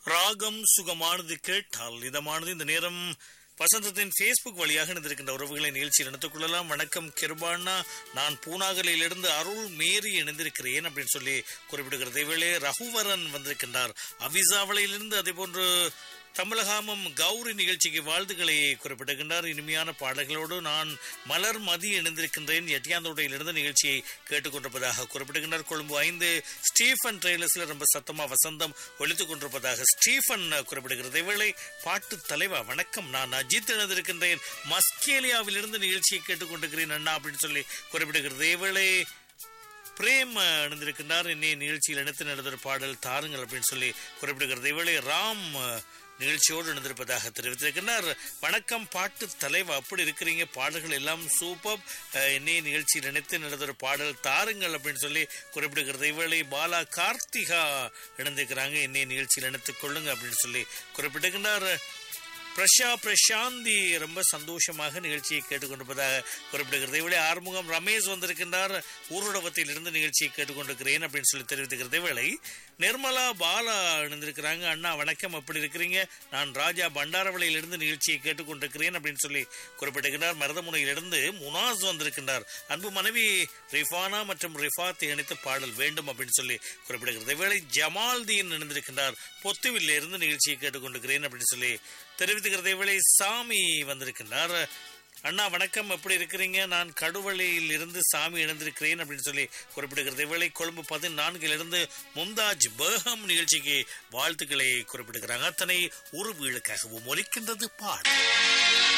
ராகம் சுகமானது கேட்டால் இதமானது இந்த நேரம் வசந்தத்தின் ஃபேஸ்புக் வழியாக இணைந்திருக்கின்ற உறவுகளை நிகழ்ச்சியில் இணைத்துக் கொள்ளலாம் வணக்கம் கிருபாண்ணா நான் பூனாகலிலிருந்து அருள் மேரி இணைந்திருக்கிறேன் அப்படின்னு சொல்லி குறிப்பிடுகிறது இவளே ரகுவரன் வந்திருக்கின்றார் அவிசாவளையிலிருந்து அதே போன்று தமிழகாமம் கௌரி நிகழ்ச்சிக்கு வாழ்த்துக்களை குறிப்பிடுகின்றார் இனிமையான பாடல்களோடு நான் மலர் மதி இணைந்திருக்கின்றேன் எட்டியாந்தோடையிலிருந்து நிகழ்ச்சியை கேட்டுக்கொண்டிருப்பதாக குறிப்பிடுகின்றார் கொழும்பு ஐந்து ஸ்டீஃபன் ட்ரெயிலர்ஸ்ல ரொம்ப சத்தமா வசந்தம் ஒழித்துக் கொண்டிருப்பதாக ஸ்டீஃபன் குறிப்பிடுகிறது இவளை பாட்டு தலைவா வணக்கம் நான் அஜித் இணைந்திருக்கின்றேன் மஸ்கேலியாவிலிருந்து நிகழ்ச்சியை கேட்டுக்கொண்டிருக்கிறேன் அண்ணா அப்படின்னு சொல்லி குறிப்பிடுகிறது இவளை பிரேம் இணைந்திருக்கின்றார் இன்னைய நிகழ்ச்சியில் இணைத்து நடந்த பாடல் தாருங்கள் அப்படின்னு சொல்லி குறிப்பிடுகிறது இவளை ராம் நிகழ்ச்சியோடு இணைந்திருப்பதாக தெரிவித்திருக்கிறார் வணக்கம் பாட்டு தலைவா அப்படி இருக்கிறீங்க பாடல்கள் எல்லாம் சூப்பர் இன்னைய நிகழ்ச்சியில் இணைத்து நடந்த ஒரு பாடல் தாருங்கள் அப்படின்னு சொல்லி குறிப்பிடுகிறது இவளை பாலா கார்த்திகா இணைந்திருக்கிறாங்க இன்னைய நிகழ்ச்சியில் இணைத்துக் கொள்ளுங்க அப்படின்னு சொல்லி குறிப்பிட்டிருக்கின்றார் பிரஷா பிரசாந்தி ரொம்ப சந்தோஷமாக நிகழ்ச்சியை கேட்டுக்கொண்டிருப்பதாக குறிப்பிடுகிறது இவளே ஆறுமுகம் ரமேஷ் வந்திருக்கின்றார் ஊருடவத்தில் இருந்து நிகழ்ச்சியை கேட்டுக்கொண்டிருக்கிறேன் அப்படின்னு சொல்லி தெரிவித்துக்கிறது இவளை நிர்மலா பாலா இணைந்திருக்கிறாங்க அண்ணா வணக்கம் எப்படி இருக்கிறீங்க நான் ராஜா பண்டாரவளையிலிருந்து நிகழ்ச்சியை கேட்டுக்கொண்டிருக்கிறேன் அப்படின்னு சொல்லி குறிப்பிட்டிருக்கிறார் மருதமுனையிலிருந்து முனாஸ் வந்திருக்கின்றார் அன்பு மனைவி ரிஃபானா மற்றும் ரிஃபாத் இணைத்து பாடல் வேண்டும் அப்படின்னு சொல்லி குறிப்பிடுகிறது இவளை ஜமால்தீன் இணைந்திருக்கின்றார் பொத்துவில்ல இருந்து நிகழ்ச்சியை கேட்டுக்கொண்டிருக்கிறேன் அப்படின்னு சொல்லி தெரிவித்துக்கிறது இவளை சாமி வந்திருக்கின்றார் அண்ணா வணக்கம் எப்படி இருக்கிறீங்க நான் கடுவளையில் இருந்து சாமி இணைந்திருக்கிறேன் அப்படின்னு சொல்லி குறிப்பிடுகிறது இவளை கொழும்பு பதினான்கிலிருந்து மும்தாஜ் பேகம் நிகழ்ச்சிக்கு வாழ்த்துக்களை குறிப்பிடுகிறாங்க அத்தனை உருவீழுக்காகவும் ஒலிக்கின்றது பாடல்